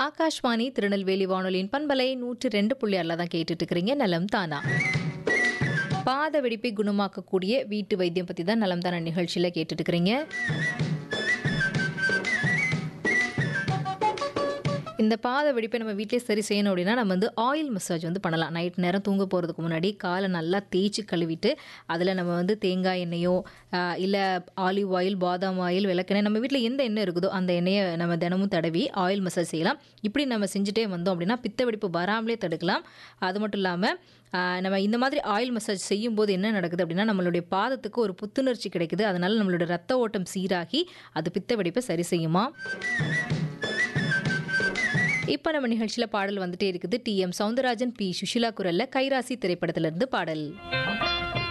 ஆகாஷ்வாணி திருநெல்வேலி வானொலியின் பண்பலை நூற்றி ரெண்டு புள்ளி ஆறில் தான் கேட்டுட்டு இருக்கிறீங்க நலம் தானா பாத வெடிப்பை குணமாக்கக்கூடிய வீட்டு வைத்தியம் பற்றி தான் நலம் தானா நிகழ்ச்சியில் கேட்டுட்டு இருக்கிறீங்க இந்த பாத வெடிப்பை நம்ம வீட்டிலே சரி செய்யணும் அப்படின்னா நம்ம வந்து ஆயில் மசாஜ் வந்து பண்ணலாம் நைட் நேரம் தூங்க போகிறதுக்கு முன்னாடி காலை நல்லா தேய்ச்சி கழுவிட்டு அதில் நம்ம வந்து தேங்காய் எண்ணெயோ இல்லை ஆலிவ் ஆயில் பாதாம் ஆயில் விளக்கெண்ணெய் நம்ம வீட்டில் எந்த எண்ணெய் இருக்குதோ அந்த எண்ணெயை நம்ம தினமும் தடவி ஆயில் மசாஜ் செய்யலாம் இப்படி நம்ம செஞ்சுட்டே வந்தோம் அப்படின்னா பித்த வெடிப்பு வராமலே தடுக்கலாம் அது மட்டும் இல்லாமல் நம்ம இந்த மாதிரி ஆயில் மசாஜ் செய்யும்போது என்ன நடக்குது அப்படின்னா நம்மளுடைய பாதத்துக்கு ஒரு புத்துணர்ச்சி கிடைக்குது அதனால நம்மளோட ரத்த ஓட்டம் சீராகி அது பித்த வெடிப்பை சரி செய்யுமா இப்போ நம்ம நிகழ்ச்சியில் பாடல் வந்துட்டே இருக்குது T M Soundararajan P Susheela குரல்ல கைராசி திரைப்படத்திலிருந்து பாடல்